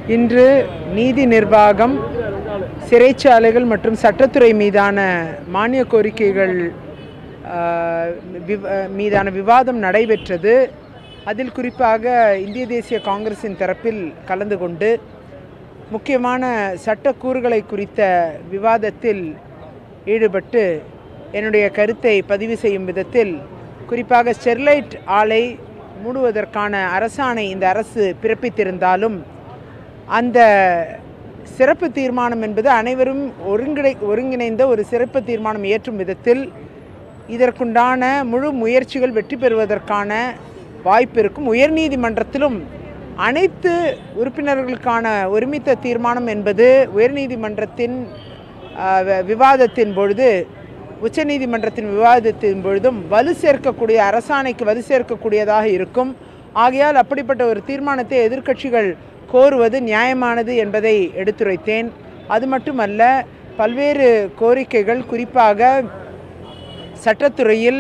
இன்று நீதி நிர்வாகம் சிறைச்சாலைகள் மற்றும் சட்டத்துறை மீதான மானிய கோரிக்கைகள் ஆஹ், விவ- மீதான விவாதம் நடைபெற்றது அதில் குறிப்பாக இந்திய தேசிய காங்கிரசின் தரப்பில் கலந்து கொண்டு முக்கியமான சட்டக்கூறுகளை குறித்த விவாதத்தில் ஈடுபட்டு என்னுடைய கருத்தை பதிவு செய்யும் விதத்தில் குறிப்பாக ஸ்டெர்லைட் ஆலை மூடுவதற்கான அரசாணை இந்த அரசு பிறப்பித்திருந்தாலும் அந்த சிறப்பு தீர்மானம் என்பது அனைவரும் ஒருங்கிணை ஒருங்கிணைந்த ஒரு சிறப்பு தீர்மானம் இயற்றும் விதத்தில் இதற்குண்டான முழு முயற்சிகள் வெற்றி பெறுவதற்கான வாய்ப்பு இருக்கும் உயர்நீதிமன்றத்திலும் அனைத்து உறுப்பினர்களுக்கான ஒருமித்த தீர்மானம் என்பது உயர்நீதிமன்றத்தின் ஆஹ், வி- விவாதத்தின் பொழுது உச்சநீதிமன்றத்தின் விவாதத்தின் பொழுதும் வலு சேர்க்கக்கூடிய அரசாணைக்கு வலு சேர்க்கக்கூடியதாக இருக்கும் ஆகையால் அப்படிப்பட்ட ஒரு தீர்மானத்தை எதிர்க்கட்சிகள் கோருவது நியாயமானது என்பதை எடுத்துரைத்தேன் அது மட்டுமல்ல பல்வேறு கோரிக்கைகள் குறிப்பாக சட்டத்துறையில்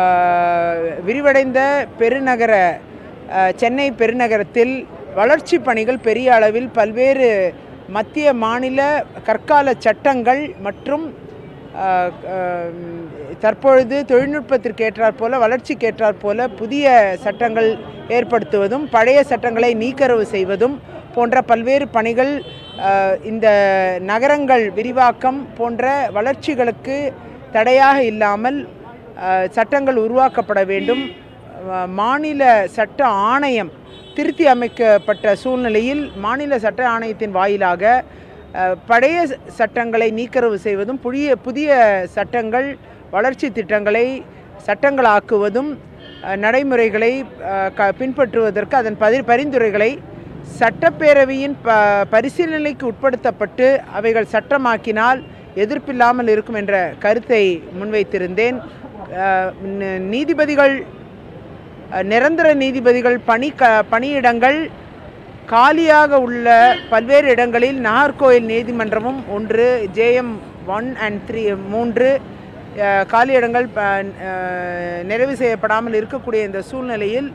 ஆஹ், விரிவடைந்த பெருநகர ஆஹ், சென்னை பெருநகரத்தில் வளர்ச்சி பணிகள் பெரிய அளவில் பல்வேறு மத்திய மாநில கற்கால சட்டங்கள் மற்றும் ஆஹ், ஆஹ், தற்பொழுது தொழில்நுட்பத்திற்கு ஏற்றாற் போல வளர்ச்சிக்கு ஏற்றாற் போல புதிய சட்டங்கள் ஏற்படுத்துவதும் பழைய சட்டங்களை நீக்கரவு செய்வதும் போன்ற பல்வேறு பணிகள் ஆஹ், இந்த நகரங்கள் விரிவாக்கம் போன்ற வளர்ச்சிகளுக்கு தடையாக இல்லாமல் ஆஹ், சட்டங்கள் உருவாக்கப்பட வேண்டும் ஆஹ், மாநில சட்ட ஆணையம் திருத்தி அமைக்கப்பட்ட சூழ்நிலையில் மாநில சட்ட ஆணையத்தின் வாயிலாக அஹ், பழைய ச- சட்டங்களை நீக்கரவு செய்வதும் புதிய புதிய சட்டங்கள் வளர்ச்சி திட்டங்களை சட்டங்களாக்குவதும் அஹ், நடைமுறைகளை அஹ், க பின்பற்றுவதற்கு அதன் பரி பரிந்துரைகளை சட்டப்பேரவையின் ப பரிசீலனைக்கு உட்படுத்தப்பட்டு அவைகள் சட்டமாக்கினால் எதிர்ப்பில்லாமல் இருக்கும் என்ற கருத்தை முன்வைத்திருந்தேன் அஹ், ந- நீதிபதிகள் அஹ், நிரந்தர நீதிபதிகள் பணி க பணியிடங்கள் காலியாக உள்ள பல்வேறு இடங்களில் நாகர்கோயில் நீதிமன்றமும் ஒன்று ஜேஎம் ஒன் அண்ட் த்ரீ மூன்று அஹ், காலி இடங்கள் ப- அஹ், நிறைவு செய்யப்படாமல் இருக்கக்கூடிய இந்த சூழ்நிலையில்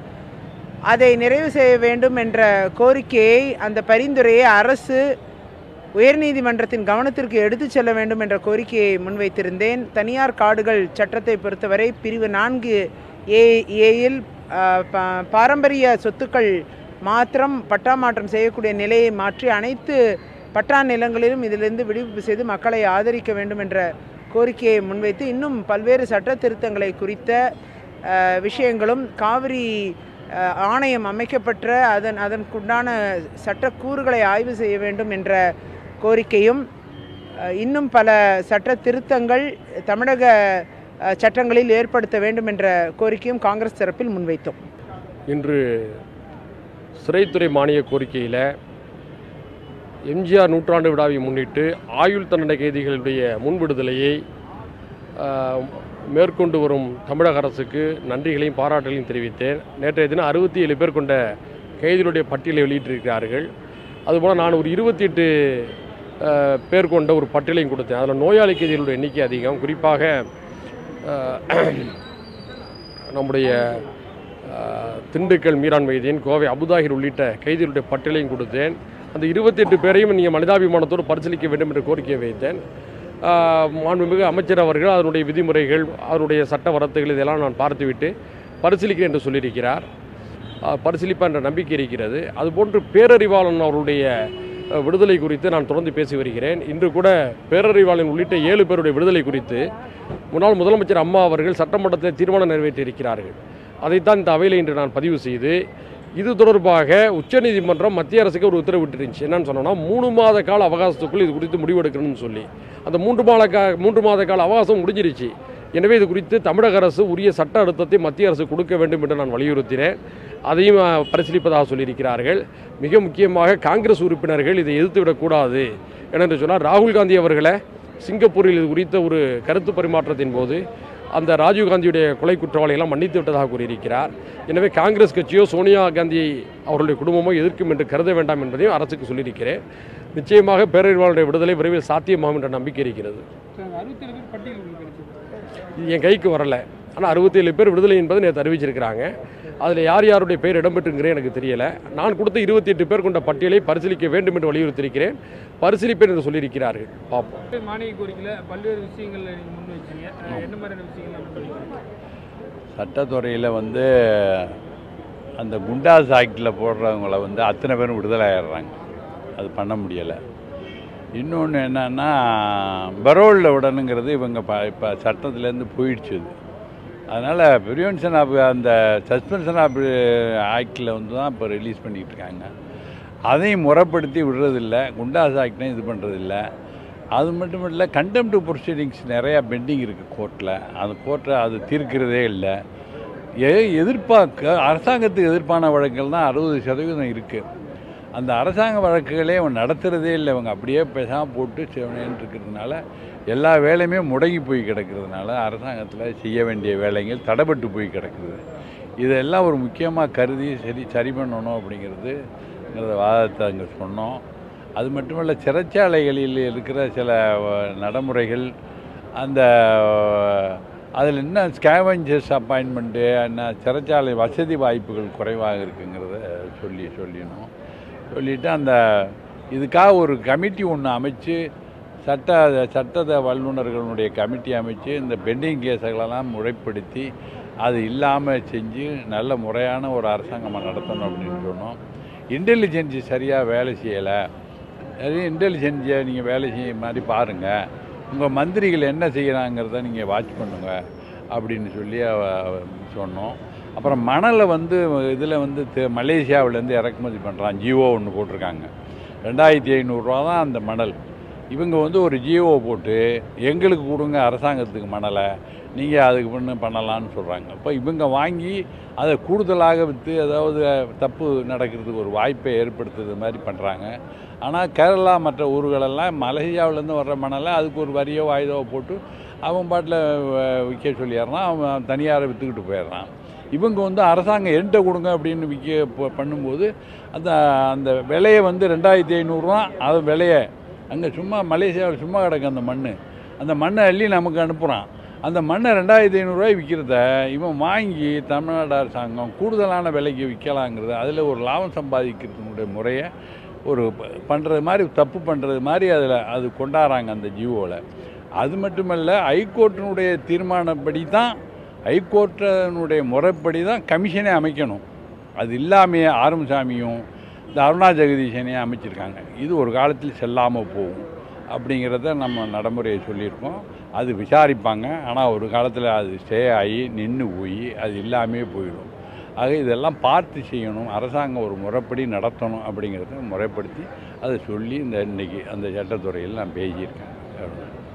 அதை நிறைவு செய்ய வேண்டும் என்ற கோரிக்கையை அந்த பரிந்துரையை அரசு உயர்நீதிமன்றத்தின் கவனத்திற்கு எடுத்துச் செல்ல வேண்டும் என்ற கோரிக்கையை முன்வைத்திருந்தேன் தனியார் காடுகள் சட்டத்தை பொறுத்தவரை பிரிவு நான்கு ஏ ஏயில் ஆஹ், பா- பாரம்பரிய சொத்துக்கள் மாத்திரம் பட்டா மாற்றம் செய்யக்கூடிய நிலையை மாற்றி அனைத்து பட்டா நிலங்களிலும் இதிலிருந்து விடுவிப்பு செய்து மக்களை ஆதரிக்க வேண்டும் என்ற கோரிக்கையை முன்வைத்து இன்னும் பல்வேறு சட்ட திருத்தங்களை குறித்த ஆஹ், விஷயங்களும் காவிரி ஆஹ், ஆணையம் அமைக்கப்பட்ட அதன் அதற்குண்டான சட்டக்கூறுகளை ஆய்வு செய்ய வேண்டும் என்ற கோரிக்கையும் அஹ், இன்னும் பல சட்ட திருத்தங்கள் தமிழக அஹ், சட்டங்களில் ஏற்படுத்த வேண்டும் என்ற கோரிக்கையும் காங்கிரஸ் தரப்பில் முன்வைத்தோம் இன்று சிறைத்துறை மானிய கோரிக்கையில் எம்ஜிஆர் நூற்றாண்டு விழாவை முன்னிட்டு ஆயுள் தண்டனை கைதிகளுடைய முன்விடுதலையை ஆஹ், மேற்கொண்டு வரும் தமிழக அரசுக்கு நன்றிகளையும் பாராட்டுகளையும் தெரிவித்தேன் நேற்றைய தினம் அறுபத்தி ஏழு பேர் கொண்ட கைதிகளுடைய பட்டியலை வெளியிட்டிருக்கிறார்கள் அதுபோல் நான் ஒரு இருபத்தி எட்டு பேர் கொண்ட ஒரு பட்டியலையும் கொடுத்தேன் அதில் நோயாளி கைதிகளுடைய எண்ணிக்கை அதிகம் குறிப்பாக ஆஹ், நம்முடைய ஆஹ், திண்டுக்கல் மீரான் வைத்தியன் கோவை அபுதாகிர் உள்ளிட்ட கைதிகளுடைய பட்டியலையும் கொடுத்தேன் அந்த இருபத்தெட்டு பேரையும் நீங்கள் மனிதாபிமானத்தோடு பரிசீலிக்க வேண்டும் என்ற கோரிக்கையை வைத்தேன் ஆஹ், மாண்புமிகு அமைச்சர் அவர்கள் அதனுடைய விதிமுறைகள் அதனுடைய சட்ட வரத்துகள் இதெல்லாம் நான் பார்த்துவிட்டு பரிசீலிக்கிறேன் என்று சொல்லியிருக்கிறார் ஆஹ், பரிசீலிப்பேன் என்ற நம்பிக்கை இருக்கிறது அதுபோன்று பேரறிவாளன் அவருடைய அஹ், விடுதலை குறித்து நான் தொடர்ந்து பேசி வருகிறேன் இன்று கூட பேரறிவாளன் உள்ளிட்ட ஏழு பேருடைய விடுதலை குறித்து முன்னாள் முதலமைச்சர் அம்மா அவர்கள் சட்டமன்றத்தில் தீர்மானம் நிறைவேற்றியிருக்கிறார்கள் அதைத்தான் இந்த அவையில் இன்று நான் பதிவு செய்து இது தொடர்பாக உச்சநீதிமன்றம் மத்திய அரசுக்கு ஒரு உத்தரவிட்டிருந்துச்சு என்னன்னு சொன்னோன்னா மூணு மாத கால அவகாசத்துக்குள் இது குறித்து முடிவெடுக்கணும்னு சொல்லி அந்த மூன்று மாத கா மூன்று மாத கால அவகாசம் முடிஞ்சிருச்சு எனவே இது குறித்து தமிழக அரசு உரிய சட்ட அழுத்தத்தை மத்திய அரசு கொடுக்க வேண்டும் என்று நான் வலியுறுத்தினேன் அதையும் அஹ், பரிசீலிப்பதாக சொல்லியிருக்கிறார்கள் மிக முக்கியமாக காங்கிரஸ் உறுப்பினர்கள் இதை எதிர்த்து விடக்கூடாது ஏனென்று சொன்னால் ராகுல் காந்தி அவர்களை சிங்கப்பூரில் இது குறித்த ஒரு கருத்து பரிமாற்றத்தின் போது அந்த ராஜீவ்காந்தியுடைய கொலை குற்றவாளியெல்லாம் மன்னித்து விட்டதாக கூறியிருக்கிறார் எனவே காங்கிரஸ் கட்சியோ சோனியா காந்தியை அவர்களுடைய குடும்பமோ எதிர்க்கும் என்று கருத வேண்டாம் என்பதையும் அரசுக்கு சொல்லியிருக்கிறேன் நிச்சயமாக பேரறிவாளருடைய விடுதலை விரைவில் சாத்தியமாகும் என்ற நம்பிக்கை இருக்கிறது அறுபத்தேழு பேர் பட்டியல் உங்களுக்கு கிடைச்சது இது என் கைக்கு வரல ஆனால் அறுபத்தேழு பேர் விடுதலை என்பதை நேற்று அறிவிச்சிருக்கிறாங்க அதில் யார் யாருடைய பெயர் இடம்பெற்றுங்கிறே எனக்கு தெரியலை நான் கொடுத்த இருபத்தி எட்டு பேர் கொண்ட பட்டியலை பரிசீலிக்க வேண்டும் என்று வலியுறுத்தியிருக்கிறேன் பரிசீலிப்பேன் என்று சொல்லியிருக்கிறார்கள் பார்ப்போம் மானிய கோரிக்கையில் பல்வேறு விஷயங்கள் நீங்கள் முன் வச்சீங்க அஹ் என்ன மாதிரியான விஷயங்கள் முன் வைக்கிறீங்க சட்டத்துறையில் வந்து அந்த குண்டாஸ் ஆக்டில் போடுறவங்கள வந்து அத்தனை பேரும் விடுதலை ஆயிடுறாங்க அது பண்ண முடியலை இன்னொன்று என்னன்னா பரோலில் விடணுங்கிறது இவங்க ப இப்போ சட்டத்துலேருந்து போயிடுச்சு இது அதனால் ப்ரிவென்ஷன் ஆஃப் அந்த சஸ்பென்ஷன் ஆஃப் ஆக்டில் வந்து தான் இப்போ ரிலீஸ் பண்ணிகிட்டு இருக்காங்க அதையும் முறைப்படுத்தி விடுறதில்ல குண்டாஸ் ஆக்டையும் இது பண்ணுறதில்ல அது மட்டும் இல்லை கண்டெம்ட் ப்ரொசீடிங்ஸ் நிறையா பெண்டிங் இருக்குது கோர்ட்டில் அந்த கோர்ட்டை அது தீர்க்கிறதே இல்லை எ எதிர்பார்க்க அரசாங்கத்துக்கு எதிர்ப்பான வழக்குகள் தான் அறுபது சதவீதம் இருக்குது அந்த அரசாங்க வழக்குகளே அவன் நடத்துகிறதே இல்லை இவங்க அப்படியே பேசாமல் போட்டு செவனேன்னு இருக்கிறதுனால எல்லா வேலையுமே முடங்கி போய் கிடக்கிறதுனால அரசாங்கத்தில் செய்ய வேண்டிய வேலைகள் தடைபட்டு போய் கிடக்குது இதெல்லாம் ஒரு முக்கியமாக கருதி சரி சரி பண்ணணும் அப்படிங்கிறது வாதத்தை அங்கே சொன்னோம் அது மட்டுமல்ல சிறைச்சாலைகளில் இருக்கிற சில அஹ், நடைமுறைகள் அந்த அதில் என்ன ஸ்கேவஞ்சர்ஸ் அப்பாயின்மெண்ட்டு என்ன சிறைச்சாலை வசதி வாய்ப்புகள் குறைவாக இருக்குங்கிறத சொல்லி சொல்லிடணும் சொல்லிவிட்டு அந்த இதுக்காக ஒரு கமிட்டி ஒன்று அமைச்சு சட்ட சட்டத வல்லுநர்களுடைய கமிட்டி அமைச்சு இந்த பெண்டிங் கேஸுகளெல்லாம் முறைப்படுத்தி அது இல்லாமல் செஞ்சு நல்ல முறையான ஒரு அரசாங்கமாக நடத்தணும் அப்படின்னு சொன்னோம் இன்டெலிஜென்சி சரியாக வேலை செய்யலை நிறைய இன்டெலிஜென்ஸை நீங்கள் வேலை செய்ய மாதிரி பாருங்கள் உங்கள் மந்திரிகள் என்ன செய்கிறாங்கிறத நீங்கள் வாட்ச் பண்ணுங்க அப்படின்னு சொல்லி அவ- அவ சொன்னோம் அப்புறம் மணலை வந்து இதில் வந்து தெ- மலேசியாவிலேருந்து இறக்குமதி பண்ணுறான் ஜியோ ஒன்று போட்டிருக்காங்க ரெண்டாயிரத்தி ஐநூறுரூவா தான் அந்த மணல் இவங்க வந்து ஒரு ஜியோ போட்டு எங்களுக்கு கொடுங்க அரசாங்கத்துக்கு மணலை நீங்கள் அதுக்கு பண்ண பண்ணலான்னு சொல்கிறாங்க அப்போ இவங்க வாங்கி அதை கூடுதலாக விற்று அதாவது தப்பு நடக்கிறதுக்கு ஒரு வாய்ப்பை ஏற்படுத்துறது மாதிரி பண்ணுறாங்க ஆனால் கேரளா மற்ற ஊர்களெல்லாம் மலேசியாவிலேருந்து வர்ற மணலை அதுக்கு ஒரு வரியோ வாய்தாவோ போட்டு அவன் பாட்டில் விற்க சொல்லிடுறான் அவன் தனியாரை விற்றுக்கிட்டு போயிடுறான் இவங்க வந்து அரசாங்கம் என்கிட்ட கொடுங்க அப்படின்னு விற்க ப- பண்ணும்போது அந்த அந்த விலையை வந்து ரெண்டாயிரத்தி ஐநூறுரூவா அது விலையை அங்கே சும்மா மலேசியாவில் சும்மா கிடக்கு அந்த மண் அந்த மண்ணை அள்ளி நமக்கு அனுப்புகிறான் அந்த மண்ணை ரெண்டாயிரத்தி ஐநூறுரூவாய் விற்கிறத இவன் வாங்கி தமிழ்நாடு அரசாங்கம் கூடுதலான விலைக்கு விற்கலாங்கிறது அதில் ஒரு லாபம் சம்பாதிக்கிறதுனுடைய முறையை ஒரு பண்ணுறது மாதிரி தப்பு பண்ணுறது மாதிரி அதில் அது கொண்டாடுறாங்க அந்த ஜியோவில் அது மட்டுமல்ல ஹைகோர்ட்டினுடைய தீர்மானப்படி தான் ஹைகோர்ட்டினுடைய முறைப்படி தான் கமிஷனே அமைக்கணும் அது இல்லாமையே ஆறுமுசாமியும் இந்த அருணா ஜெகதீசனையும் அமைச்சிருக்காங்க இது ஒரு காலத்தில் செல்லாமல் போகும் அப்படிங்கிறத நம்ம நடைமுறையை சொல்லியிருக்கோம் அது விசாரிப்பாங்க ஆனால் ஒரு காலத்தில் அது ஸ்டே ஆகி நின்று போய் அது இல்லாமே போயிடும் ஆக இதெல்லாம் பார்த்து செய்யணும் அரசாங்கம் ஒரு முறைப்படி நடத்தணும் அப்படிங்கிறத முறைப்படுத்தி அதை சொல்லி இந்த இன்னைக்கு அந்த சட்டத்துறையில் நான் பேசியிருக்கேன் அவ்வளவுதான்.